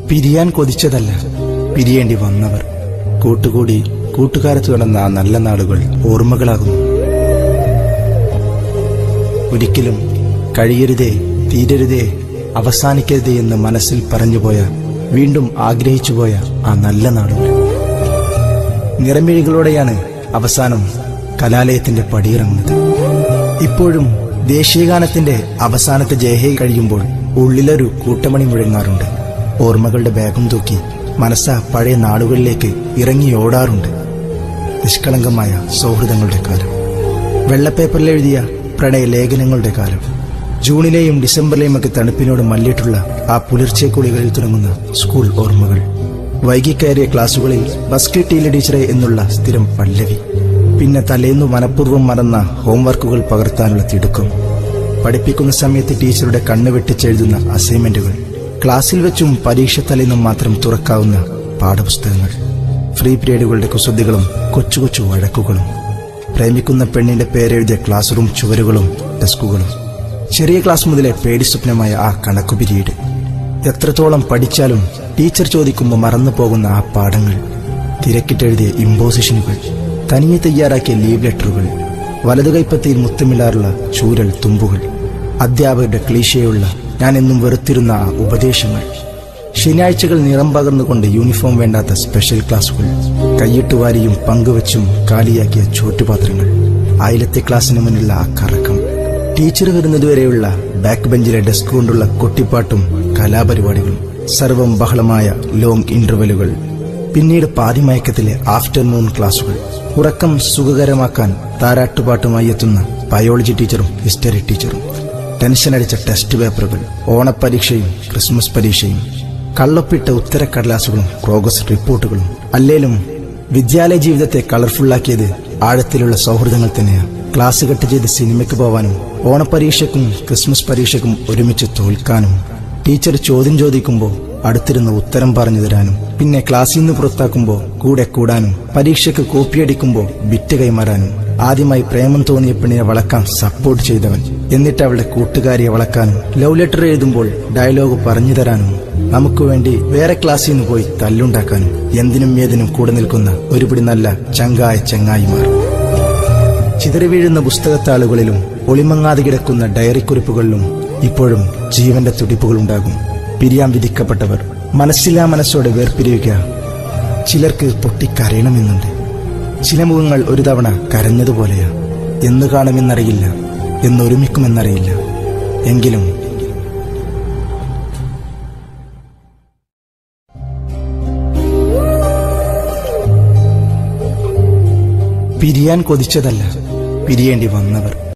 പിരിയാൻ കൊതിച്ചതല്ല പിരിയേണ്ടി വന്നവർ കൂട്ടുകൂടി കൂട്ടുകാരത്ത് കിടന്ന ആ നല്ല നാളുകൾ ഓർമ്മകളാകുന്നു ഒരിക്കലും കഴിയരുതേ തീരരുതേ അവസാനിക്കരുതേ എന്ന് മനസ്സിൽ പറഞ്ഞുപോയ വീണ്ടും ആഗ്രഹിച്ചുപോയ ആ നല്ല നാളുകൾ നിറമിഴികളോടെയാണ് അവസാനം കലാലയത്തിന്റെ പടിയിറങ്ങുന്നത് ഇപ്പോഴും ദേശീയഗാനത്തിന്റെ അവസാനത്തെ ജയഹേ കഴിയുമ്പോൾ ഉള്ളിലൊരു കൂട്ടമണി മുഴങ്ങാറുണ്ട് ഓർമ്മകളുടെ ബാഗും തൂക്കി മനസ്സ പഴയ നാടുകളിലേക്ക് ഇറങ്ങി ഓടാറുണ്ട് നിഷ്കളങ്കമായ സൗഹൃദങ്ങളുടെ കാലം വെള്ളപ്പേപ്പറിൽ എഴുതിയ പ്രണയ ലേഖനങ്ങളുടെ കാലം ജൂണിലെയും ഡിസംബറിലെയും ഒക്കെ തണുപ്പിനോട് മല്ലിട്ടുള്ള ആ പുലർച്ചെ കുളികളിൽ തുടങ്ങുന്ന സ്കൂൾ ഓർമ്മകൾ വൈകിക്കയറിയ ക്ലാസുകളിൽ ബസ് കിട്ടിയില്ല ടീച്ചറെ എന്നുള്ള സ്ഥിരം പല്ലവി പിന്നെ തലേന്നു മനഃപൂർവ്വം മറന്ന ഹോംവർക്കുകൾ പകർത്താനുള്ള തിടുക്കം പഠിപ്പിക്കുന്ന സമയത്ത് ടീച്ചറുടെ കണ്ണ് വെട്ടിച്ചെഴുതുന്ന അസൈൻമെന്റുകൾ ക്ലാസ്സിൽ വെച്ചും പരീക്ഷ തലേന്നും മാത്രം തുറക്കാവുന്ന പാഠപുസ്തകങ്ങൾ ഫ്രീ പീരീഡുകളുടെ കുസൃതികളും കൊച്ചു കൊച്ചു വഴക്കുകളും പ്രേമിക്കുന്ന പെണ്ണിന്റെ പേരെഴുതിയ ക്ലാസ് റൂം ചുവരുകളും ഡെസ്കുകളും ചെറിയ ക്ലാസ് മുതലേ പേടി സ്വപ്നമായ ആ കണക്കു പിരീഡ് എത്രത്തോളം പഠിച്ചാലും ടീച്ചർ ചോദിക്കുമ്പോൾ മറന്നു പോകുന്ന ആ പാഠങ്ങൾ തിരക്കിട്ടെഴുതിയ ഇമ്പോസിഷനുകൾ തനിയെ തയ്യാറാക്കിയ ലീവ് ലെറ്ററുകൾ വലതുകൈപ്പത്തിയിൽ മുത്തമിടാറുള്ള ചൂരൽ തുമ്പുകൾ അധ്യാപകരുടെ ക്ലീശയുള്ള ഞാൻ എന്നും വെറുത്തിരുന്ന ആ ഉപദേശങ്ങൾ ശനിയാഴ്ചകൾ നിറം പകർന്നുകൊണ്ട് യൂണിഫോം വേണ്ടാത്ത സ്പെഷ്യൽ ക്ലാസുകൾ കൈയിട്ടുവാരിയും പങ്കുവച്ചും കാലിയാക്കിയ ചോറ്റുപാത്രങ്ങൾ ആയിരത്തെ ക്ലാസ്സിന് മുന്നിലുള്ള ആ കറക്കം ടീച്ചർ വരുന്നതുവരെയുള്ള ബാക്ക് ബെഞ്ചിലെ ഡെസ്ക് കൊണ്ടുള്ള കൊട്ടിപ്പാട്ടും കലാപരിപാടികളും സർവം ബഹളമായ ലോങ് ഇന്റർവെലുകൾ പിന്നീട് പാതിമയക്കത്തിലെ ആഫ്റ്റർനൂൺ ക്ലാസുകൾ ഉറക്കം സുഖകരമാക്കാൻ താരാട്ടുപാട്ടുമായി എത്തുന്ന ബയോളജി ടീച്ചറും ഹിസ്റ്ററി ടീച്ചറും ടെൻഷൻ അടിച്ച ടെസ്റ്റ് പേപ്പറുകൾ ഓണപ്പരീക്ഷയും ക്രിസ്മസ് പരീക്ഷയും കള്ളൊപ്പിട്ട ഉത്തരക്കടലാസുകളും പ്രോഗ്രസ് റിപ്പോർട്ടുകളും അല്ലേലും വിദ്യാലയ ജീവിതത്തെ കളർഫുള്ളാക്കിയത് ആഴത്തിലുള്ള സൗഹൃദങ്ങൾ തന്നെയാണ് ക്ലാസ് കട്ട് ചെയ്ത് സിനിമയ്ക്ക് പോവാനും ഓണപ്പരീക്ഷയ്ക്കും ക്രിസ്മസ് പരീക്ഷയ്ക്കും ഒരുമിച്ച് തോൽക്കാനും ടീച്ചർ ചോദ്യം ചോദിക്കുമ്പോൾ അടുത്തിരുന്ന് ഉത്തരം പറഞ്ഞു തരാനും പിന്നെ ക്ലാസ്സിൽ നിന്ന് പുറത്താക്കുമ്പോൾ കൂടെ കൂടാനും പരീക്ഷയ്ക്ക് കോപ്പിയടിക്കുമ്പോൾ ബിറ്റ് കൈമാറാനും ആദ്യമായി പ്രേമം തോന്നിയ പെണ്ണിനെ വളക്കാൻ സപ്പോർട്ട് ചെയ്തവൻ എന്നിട്ട് അവളുടെ കൂട്ടുകാരിയെ വളക്കാനും ലവ് ലെറ്റർ എഴുതുമ്പോൾ ഡയലോഗ് പറഞ്ഞു തരാനും നമുക്ക് വേണ്ടി വേറെ ക്ലാസ്സിൽ നിന്ന് പോയി തല്ലുണ്ടാക്കാനും എന്തിനും ഏതിനും കൂടെ നിൽക്കുന്ന ഒരുപിടി നല്ല ചങ്കായ ചങ്ങായിമാർ ചിതറി വീഴുന്ന പുസ്തകത്താളുകളിലും ഒളിമങ്ങാതെ കിടക്കുന്ന ഡയറി കുറിപ്പുകളിലും ഇപ്പോഴും ജീവന്റെ തുടിപ്പുകളുണ്ടാകും പിരിയാൻ വിധിക്കപ്പെട്ടവർ മനസ്സില്ലാ മനസ്സോടെ വേർപിരിയുക ചിലർക്ക് പൊട്ടിക്കരയണമെന്നുണ്ട് ചില മുഖങ്ങൾ ഒരു തവണ കരഞ്ഞതുപോലെയാ എന്ന് കാണുമെന്നറിയില്ല എന്നൊരുമിക്കുമെന്നറിയില്ല എങ്കിലും പിരിയാൻ കൊതിച്ചതല്ല പിരിയേണ്ടി വന്നവർ